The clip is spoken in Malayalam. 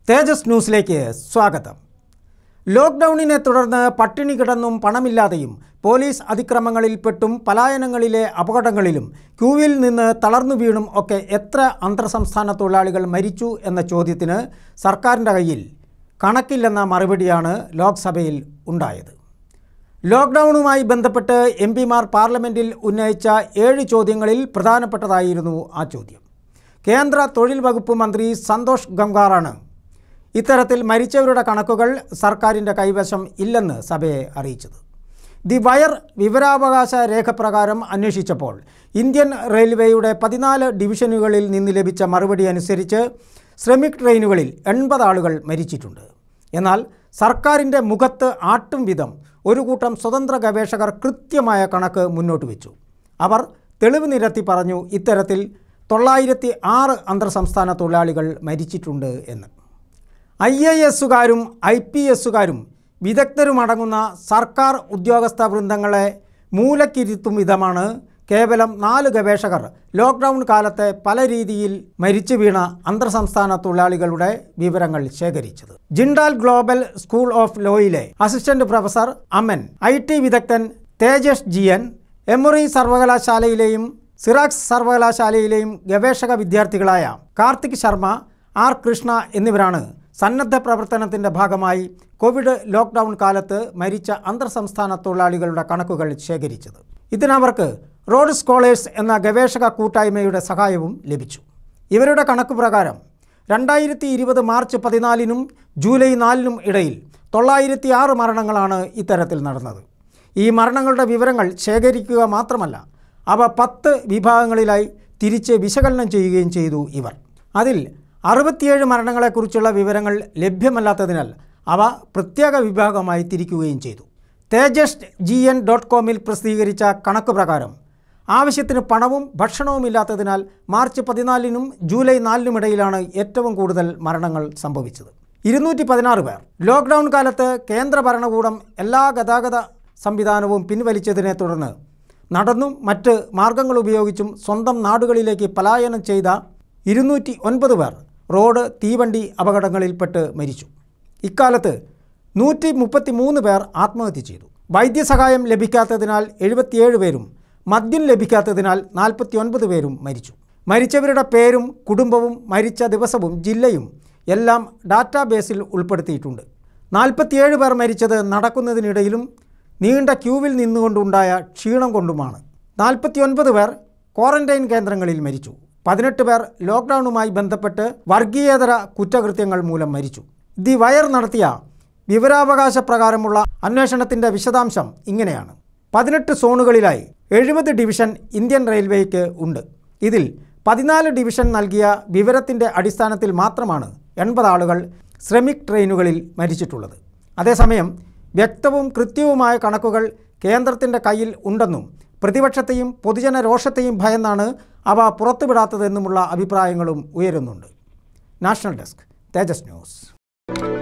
തേജസ് ന്യൂസിലേക്ക് സ്വാഗതം ലോക്ക്ഡൗണിനെ തുടർന്ന് പട്ടിണി കിടന്നും പണമില്ലാതെയും പോലീസ് അതിക്രമങ്ങളിൽപ്പെട്ടും പലായനങ്ങളിലെ അപകടങ്ങളിലും ക്യൂവിൽ നിന്ന് തളർന്നു വീണും ഒക്കെ എത്ര അന്തർ സംസ്ഥാന തൊഴിലാളികൾ മരിച്ചു എന്ന ചോദ്യത്തിന് സർക്കാരിൻ്റെ കയ്യിൽ കണക്കില്ലെന്ന മറുപടിയാണ് ലോക്സഭയിൽ ഉണ്ടായത് ലോക്ക്ഡൗണുമായി ബന്ധപ്പെട്ട് എം പിമാർ പാർലമെൻറ്റിൽ ഉന്നയിച്ച ഏഴ് ചോദ്യങ്ങളിൽ പ്രധാനപ്പെട്ടതായിരുന്നു ആ ചോദ്യം കേന്ദ്ര തൊഴിൽ വകുപ്പ് മന്ത്രി സന്തോഷ് ഗംഗാറാണ് ഇത്തരത്തിൽ മരിച്ചവരുടെ കണക്കുകൾ സർക്കാരിൻ്റെ കൈവശം ഇല്ലെന്ന് സഭയെ അറിയിച്ചത് ദി വയർ വിവരാവകാശ രേഖപ്രകാരം അന്വേഷിച്ചപ്പോൾ ഇന്ത്യൻ റെയിൽവേയുടെ പതിനാല് ഡിവിഷനുകളിൽ നിന്ന് ലഭിച്ച മറുപടി അനുസരിച്ച് ശ്രമിക് ട്രെയിനുകളിൽ എൺപത് ആളുകൾ മരിച്ചിട്ടുണ്ട് എന്നാൽ സർക്കാരിൻ്റെ മുഖത്ത് ആട്ടും വിധം ഒരു കൂട്ടം സ്വതന്ത്ര ഗവേഷകർ കൃത്യമായ കണക്ക് മുന്നോട്ട് വെച്ചു അവർ തെളിവ് നിരത്തി പറഞ്ഞു ഇത്തരത്തിൽ തൊള്ളായിരത്തി ആറ് അന്തർ സംസ്ഥാന തൊഴിലാളികൾ മരിച്ചിട്ടുണ്ട് എന്ന് ഐ എ എസുകാരും ഐ പി എസുകാരും വിദഗ്ധരുമടങ്ങുന്ന സർക്കാർ ഉദ്യോഗസ്ഥ വൃന്ദങ്ങളെ മൂലക്കിരുത്തും വിധമാണ് കേവലം നാല് ഗവേഷകർ ലോക്ക്ഡൗൺ കാലത്തെ പല രീതിയിൽ മരിച്ചു വീണ അന്തർ സംസ്ഥാന തൊഴിലാളികളുടെ വിവരങ്ങൾ ശേഖരിച്ചത് ജിൻഡാൽ ഗ്ലോബൽ സ്കൂൾ ഓഫ് ലോയിലെ assistant professor Aman I T വിദഗ്ധൻ തേജസ് ജിയൻ എമറി സർവകലാശാലയിലെയും സിറാക്സ് സർവകലാശാലയിലെയും ഗവേഷക വിദ്യാർത്ഥികളായ കാർത്തിക് ശർമ്മ ആർ കൃഷ്ണ എന്നിവരാണ് സന്നദ്ധ പ്രവർത്തനത്തിൻ്റെ ഭാഗമായി കോവിഡ് ലോക്ക്ഡൗൺ കാലത്ത് മരിച്ച അന്തർ സംസ്ഥാന തൊഴിലാളികളുടെ കണക്കുകൾ ശേഖരിച്ചത് ഇതിനവർക്ക് റോഡ് സ്കോളേഴ്സ് എന്ന ഗവേഷക കൂട്ടായ്മയുടെ സഹായവും ലഭിച്ചു ഇവരുടെ കണക്ക് പ്രകാരം രണ്ടായിരത്തി ഇരുപത് മാർച്ച് പതിനാലിനും ജൂലൈ നാലിനും ഇടയിൽ തൊള്ളായിരത്തി ആറ് മരണങ്ങളാണ് ഇത്തരത്തിൽ നടന്നത് ഈ മരണങ്ങളുടെ വിവരങ്ങൾ ശേഖരിക്കുക മാത്രമല്ല അവ പത്ത് വിഭാഗങ്ങളിലായി തിരിച്ച് വിശകലനം ചെയ്യുകയും ചെയ്തു ഇവർ അതിൽ അറുപത്തിയേഴ് മരണങ്ങളെക്കുറിച്ചുള്ള വിവരങ്ങൾ ലഭ്യമല്ലാത്തതിനാൽ അവ പ്രത്യേക വിഭാഗമായി തിരിക്കുകയും ചെയ്തു തേജസ് ജി എൻ ഡോട്ട് കോമിൽ പ്രസിദ്ധീകരിച്ച കണക്ക് പ്രകാരം ആവശ്യത്തിന് പണവും ഭക്ഷണവും ഇല്ലാത്തതിനാൽ മാർച്ച് പതിനാലിനും ജൂലൈ നാലിനും ഇടയിലാണ് ഏറ്റവും കൂടുതൽ മരണങ്ങൾ സംഭവിച്ചത് ഇരുന്നൂറ്റി പതിനാറ് പേർ ലോക്ക്ഡൗൺ കാലത്ത് കേന്ദ്ര ഭരണകൂടം എല്ലാ ഗതാഗത സംവിധാനവും പിൻവലിച്ചതിനെ തുടർന്ന് നടന്നും മറ്റ് മാർഗങ്ങൾ ഉപയോഗിച്ചും സ്വന്തം നാടുകളിലേക്ക് പലായനം ചെയ്ത ഇരുന്നൂറ്റി ഒൻപത് പേർ റോഡ് തീവണ്ടി അപകടങ്ങളിൽപ്പെട്ട് മരിച്ചു ഇക്കാലത്ത് നൂറ്റി മുപ്പത്തി മൂന്ന് പേർ ആത്മഹത്യ ചെയ്തു വൈദ്യസഹായം ലഭിക്കാത്തതിനാൽ എഴുപത്തിയേഴ് പേരും മദ്യം ലഭിക്കാത്തതിനാൽ നാൽപ്പത്തി ഒൻപത് പേരും മരിച്ചു മരിച്ചവരുടെ പേരും കുടുംബവും മരിച്ച ദിവസവും ജില്ലയും എല്ലാം ഡാറ്റാബേസിൽ ഉൾപ്പെടുത്തിയിട്ടുണ്ട് നാൽപ്പത്തിയേഴ് പേർ മരിച്ചത് നടക്കുന്നതിനിടയിലും നീണ്ട ക്യൂവിൽ നിന്നുകൊണ്ടുണ്ടായ ക്ഷീണം കൊണ്ടുമാണ് നാൽപ്പത്തിയൊൻപത് പേർ ക്വാറന്റൈൻ കേന്ദ്രങ്ങളിൽ മരിച്ചു പതിനെട്ട് പേർ ലോക്ക്ഡൗണുമായി ബന്ധപ്പെട്ട് വർഗീയേതര കുറ്റകൃത്യങ്ങൾ മൂലം മരിച്ചു ദി വയർ നടത്തിയ വിവരാവകാശ പ്രകാരമുള്ള അന്വേഷണത്തിൻ്റെ വിശദാംശം ഇങ്ങനെയാണ് പതിനെട്ട് സോണുകളിലായി എഴുപത് ഡിവിഷൻ ഇന്ത്യൻ റെയിൽവേക്ക് ഉണ്ട് ഇതിൽ പതിനാല് ഡിവിഷൻ നൽകിയ വിവരത്തിൻ്റെ അടിസ്ഥാനത്തിൽ മാത്രമാണ് എൺപത് ആളുകൾ ശ്രമിക് ട്രെയിനുകളിൽ മരിച്ചിട്ടുള്ളത് അതേസമയം വ്യക്തവും കൃത്യവുമായ കണക്കുകൾ കേന്ദ്രത്തിൻ്റെ കയ്യിൽ ഉണ്ടെന്നും പ്രതിപക്ഷത്തെയും പൊതുജന രോഷത്തെയും ഭയന്നാണ് അവ പുറത്തുവിടാത്തതെന്നുമുള്ള അഭിപ്രായങ്ങളും ഉയരുന്നുണ്ട് നാഷണൽ ഡെസ്ക് തേജസ് ന്യൂസ്